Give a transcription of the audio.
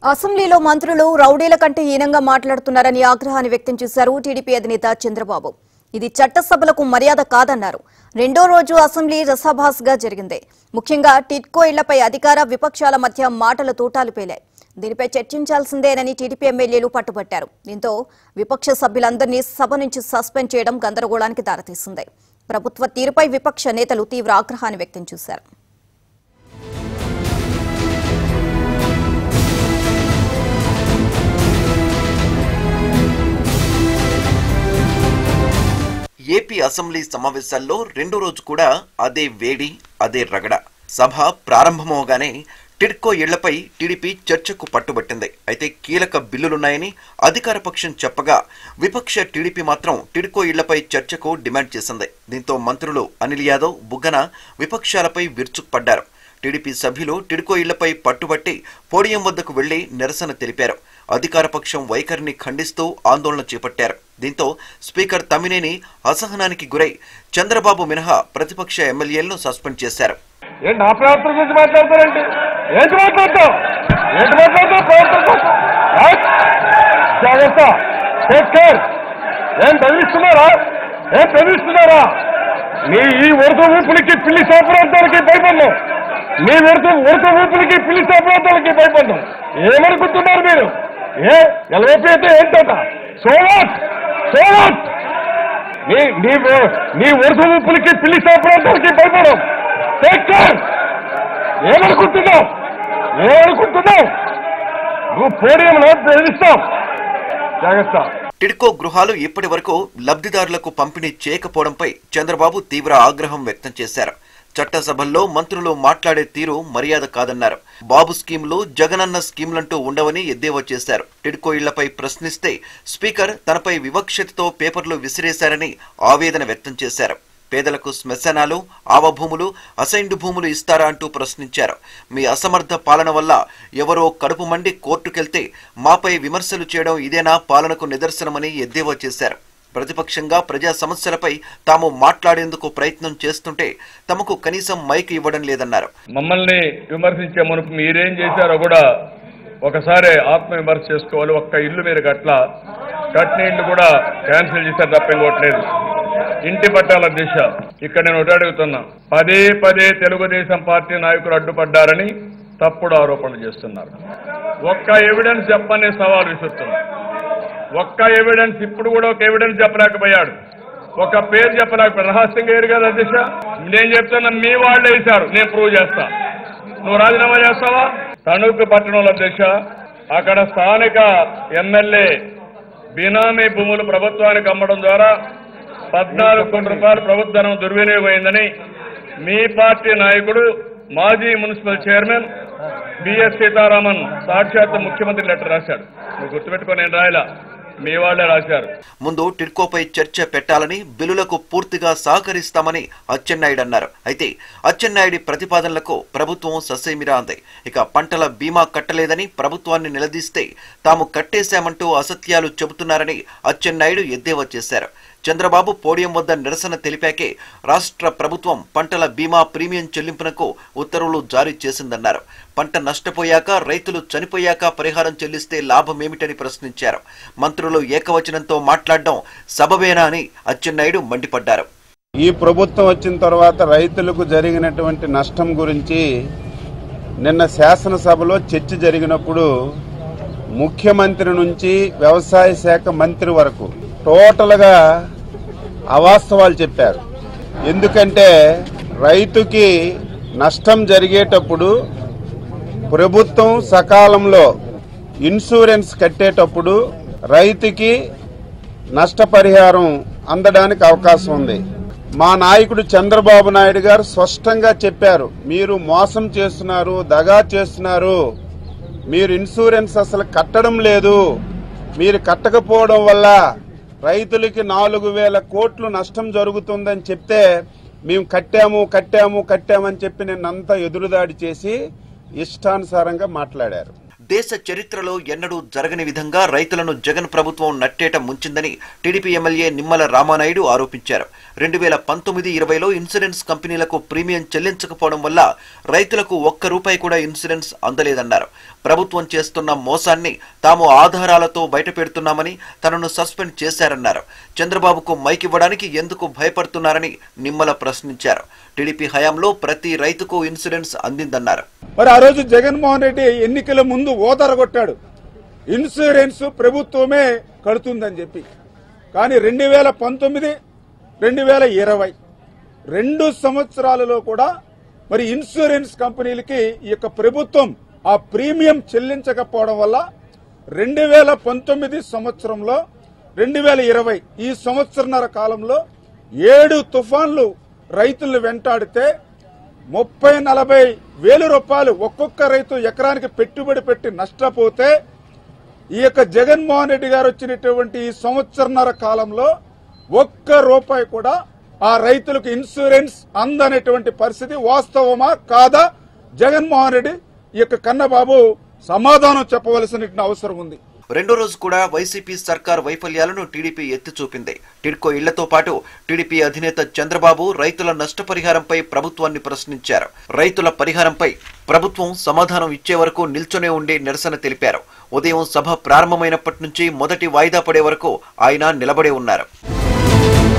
అసెంబ్లీలో మంత్రులు రౌడీల కంటే హీనంగా మాట్లాడుతున్నారని ఆగ్రహాన్ని వ్యక్తం చేశారు టీడీపీ అధినేత చంద్రబాబు ఇది చట్టసభలకు మర్యాద కాదన్నారు రెండో రోజు అసెంబ్లీ రసాభాస్గా జరిగింది ముఖ్యంగా టిట్కో ఇళ్లపై అధికార విపక్షాల మధ్య మాటల తూటాలు పేలాయి దీనిపై చర్చించాల్సిందేనని టీడీపీ ఎమ్మెల్యేలు పట్టుబట్టారు దీంతో విపక్ష సభ్యులందరినీ సభ నుంచి సస్పెండ్ చేయడం గందరగోళానికి దారితీసింది ప్రభుత్వ తీరుపై విపక్ష నేతలు తీవ్ర ఆగ్రహాన్ని వ్యక్తం చేశారు ఏపీ అసెంబ్లీ సమావేశాల్లో రెండో రోజు కూడా అదే వేడి అదే రగడ సభ ప్రారంభమవగానే టిడ్కో ఇళ్లపై టీడీపీ చర్చకు పట్టుబట్టింది అయితే కీలక బిల్లులున్నాయని అధికార పక్షం చెప్పగా విపక్ష టీడీపీ మాత్రం టిడ్కో ఇళ్లపై చర్చకు డిమాండ్ చేసింది దీంతో మంత్రులు అనిల్ యాదవ్ బుగ్గన విపక్షాలపై విరుచుకుపడ్డారు టీడీపీ సభ్యులు టిడ్కో ఇళ్లపై పట్టుబట్టి పోడియం వద్దకు వెళ్లి నిరసన తెలిపారు అధికార పక్షం వైఖరిని ఖండిస్తూ ఆందోళన చేపట్టారు దీంతో స్పీకర్ తమ్మినేని అసహనానికి గురై చంద్రబాబు మినహా ప్రతిపక్ష ఎమ్మెల్యేలను సస్పెండ్ చేశారు ఏంటి నా ప్రవర్తన గురించి మాట్లాడతారేంటి ఏంటి మాట్లాడతావు ఏంటి మాట్లాడతావు ప్రవర్తన కోసం రైట్? జాగ్రత్త టేక్ కేర్ ఏం బెదిరిస్తున్నారా ఏం బెదిరిస్తున్నారా మీ ఈ ఉడత ఊపులకి పిల్లి శాపరార్థాలకి భయపడ్డాం మీ ఉడత ఉడత ఊపులకి పిల్లి శాపరార్థాలకి భయపడ్డాం ఏమనుకుంటున్నారు మీరు ఏ ఎల్ఓపి అయితే ఏంటట సోవాట్ సోవాట్ నీ నీ నీ ఉడత ఊపులకి పిల్లి శాపరార్థాలకి భయపడం టేక్ కేర్ ఏమనుకుంటున్నావు ఏమనుకుంటున్నావు నువ్వు పోడియంలో బెదిరిస్తావు జాగ్రత్త టిడ్కో గృహాలు ఇప్పటి వరకు లబ్ధిదారులకు పంపిణీ చేయకపోవడంపై చంద్రబాబు తీవ్ర ఆగ్రహం వ్యక్తం చేశారు చట్టసభల్లో మంత్రులు మాట్లాడే తీరు మర్యాద కాదన్నారు బాబు స్కీములు జగనన్న స్కీములంటూ ఉండవని ఎద్దేవా చేశారు టిడ్కో ఇళ్లపై ప్రశ్నిస్తే స్పీకర్ తనపై వివక్షతతో పేపర్లు విసిరేశారని ఆవేదన వ్యక్తం చేశారు పేదలకు శ్మశానాలు ఆవభూములు అసైన్డ్ భూములు ఇస్తారా అంటూ ప్రశ్నించారు మీ అసమర్థ పాలన వల్ల ఎవరో కడుపు మండి కోర్టుకెళ్తే మాపై విమర్శలు చేయడం ఇదేనా పాలనకు నిదర్శనమని ఎద్దేవా చేశారు ప్రతిపక్షంగా ప్రజా సమస్యలపై తాము మాట్లాడేందుకు ప్రయత్నం చేస్తుంటే తమకు కనీసం మైక్ ఇవ్వడం లేదన్నారు మమ్మల్ని విమర్శించే మునుపు మీరేం చేశారో కూడా ఒకసారి ఆత్మ విమర్శ చేసుకోవాలి ఒక్క ఇల్లు మీరు కట్ల కట్టిన ఇల్లు కూడా క్యాన్సిల్ చేశారు తప్ప ఇంకోట్లేదు ఇంటి పట్టాల దిశ ఇక్కడ నేను ఒకటి అడుగుతున్నా పదే పదే తెలుగుదేశం పార్టీ నాయకులు అడ్డుపడ్డారని తప్పుడు ఆరోపణలు చేస్తున్నారు ఒక్క ఎవిడెన్స్ చెప్పని సవాల్ విసురుతున్నా ఒక్క ఎవిడెన్స్ ఇప్పుడు కూడా ఒక ఎవిడెన్స్ చెప్పలేకపోయాడు ఒక పేరు చెప్పలేకపోయాడు రహస్యంగా ఏరు కదా దిశ నేను చెప్తున్నా మీ వాళ్ళే వేశారు నేను ప్రూవ్ చేస్తా నువ్వు రాజీనామా చేస్తావా తణుకు పట్టణంలో దిశ అక్కడ స్థానిక ఎమ్మెల్యే బినామీ భూములు ప్రభుత్వానికి అమ్మడం ద్వారా పద్నాలుగు కోట్ల రూపాయలు ప్రభుత్వ ధనం దుర్వినియోగమైందని మీ పార్టీ నాయకుడు మాజీ మున్సిపల్ చైర్మన్ బిఎస్ సీతారామన్ సాక్షాత్ ముఖ్యమంత్రి లెటర్ రాశాడు నువ్వు గుర్తుపెట్టుకో నేను రాయలా మీ వాళ్ళే రాశారు ముందు టిడ్కోపై చర్చ పెట్టాలని బిల్లులకు పూర్తిగా సహకరిస్తామని అచ్చెన్నాయుడు అన్నారు అయితే అచ్చెన్నాయుడి ప్రతిపాదనలకు ప్రభుత్వం ససేమిరా అంది ఇక పంటల బీమా కట్టలేదని ప్రభుత్వాన్ని నిలదీస్తే తాము కట్టేశామంటూ అసత్యాలు చెబుతున్నారని అచ్చెన్నాయుడు ఎద్దేవా చేశారు చంద్రబాబు పోడియం వద్ద నిరసన తెలిపాకే రాష్ట్ర ప్రభుత్వం పంటల బీమా ప్రీమియం చెల్లింపునకు ఉత్తర్వులు జారీ చేసిందన్నారు పంట నష్టపోయాక రైతులు చనిపోయాక పరిహారం చెల్లిస్తే లాభమేమిటని ప్రశ్నించారు మంత్రులు ఏకవచనంతో మాట్లాడడం సబబేనా అని అచ్చెన్నాయుడు మండిపడ్డారు ఈ ప్రభుత్వం వచ్చిన తర్వాత రైతులకు జరిగినటువంటి నష్టం గురించి నిన్న శాసనసభలో చర్చ జరిగినప్పుడు ముఖ్యమంత్రి నుంచి వ్యవసాయ శాఖ మంత్రి వరకు టోటల్గా అవాస్తవాలు చెప్పారు ఎందుకంటే రైతుకి నష్టం జరిగేటప్పుడు ప్రభుత్వం సకాలంలో ఇన్సూరెన్స్ కట్టేటప్పుడు రైతుకి నష్టపరిహారం అందడానికి అవకాశం ఉంది మా నాయకుడు చంద్రబాబు నాయుడు గారు స్పష్టంగా చెప్పారు మీరు మోసం చేస్తున్నారు దగా చేస్తున్నారు మీరు ఇన్సూరెన్స్ అసలు కట్టడం లేదు మీరు కట్టకపోవడం వల్ల రైతులకి నాలుగు వేల కోట్లు నష్టం జరుగుతుందని చెప్తే మేము కట్టాము కట్టాము కట్టామని చెప్పి నిన్నంతా ఎదురుదాడి చేసి ఇష్టానుసారంగా మాట్లాడారు దేశ చరిత్రలో ఎన్నడూ జరగని విధంగా రైతులను జగన్ ప్రభుత్వం నట్టేట ముంచిందని టీడీపీ ఎమ్మెల్యే నిమ్మల రామానాయుడు ఆరోపించారు రెండు వేల పంతొమ్మిది ఇరవైలో ఇన్సూరెన్స్ కంపెనీలకు ప్రీమియం చెల్లించకపోవడం వల్ల రైతులకు ఒక్క రూపాయి కూడా ఇన్సూరెన్స్ అందలేదన్నారు ప్రభుత్వం చేస్తున్న మోసాన్ని తాము ఆధారాలతో బయటపెడుతున్నామని తనను సస్పెండ్ చేశారన్నారు చంద్రబాబుకు మైక్ ఇవ్వడానికి ఎందుకు భయపడుతున్నారని నిమ్మల ప్రశ్నించారు టీడీపీ హయాంలో ప్రతి రైతుకు ఇన్సూరెన్స్ అందిందన్నారు మరి ఆ రోజు జగన్మోహన్ రెడ్డి ఎన్నికల ముందు ఓదరగొట్టాడు ఇన్సూరెన్స్ ప్రభుత్వమే కడుతుందని చెప్పి కానీ రెండు వేల పంతొమ్మిది రెండు వేల ఇరవై రెండు సంవత్సరాలలో కూడా మరి ఇన్సూరెన్స్ కంపెనీలకి ఈ యొక్క ప్రభుత్వం ఆ ప్రీమియం చెల్లించకపోవడం వల్ల రెండు వేల పంతొమ్మిది సంవత్సరంలో రెండు వేల ఇరవై ఈ సంవత్సరన్నర కాలంలో ఏడు తుఫాన్లు రైతులను వెంటాడితే ముప్పై నలభై వేల రూపాయలు ఒక్కొక్క రైతు ఎకరానికి పెట్టుబడి పెట్టి నష్టపోతే ఈ యొక్క జగన్మోహన్ రెడ్డి గారు వచ్చినటువంటి ఈ సంవత్సరన్నర కాలంలో ఒక్క రూపాయి కూడా ఆ రైతులకు ఇన్సూరెన్స్ అందనేటువంటి పరిస్థితి వాస్తవమా కాదా జగన్మోహన్ రెడ్డి ఈ యొక్క కన్నబాబు సమాధానం చెప్పవలసిన అవసరం ఉంది రెండో రోజు కూడా వైసీపీ సర్కార్ వైఫల్యాలను టీడీపీ ఎత్తి చూపింది టిడ్కో ఇళ్లతో పాటు టీడీపీ అధినేత చంద్రబాబు రైతుల నష్టపరిహారంపై ప్రభుత్వాన్ని ప్రశ్నించారు రైతుల పరిహారంపై ప్రభుత్వం సమాధానం ఇచ్చే వరకు నిల్చొనే ఉండి నిరసన తెలిపారు ఉదయం సభ ప్రారంభమైనప్పటి నుంచి మొదటి వాయిదా పడే వరకు ఆయన నిలబడే ఉన్నారు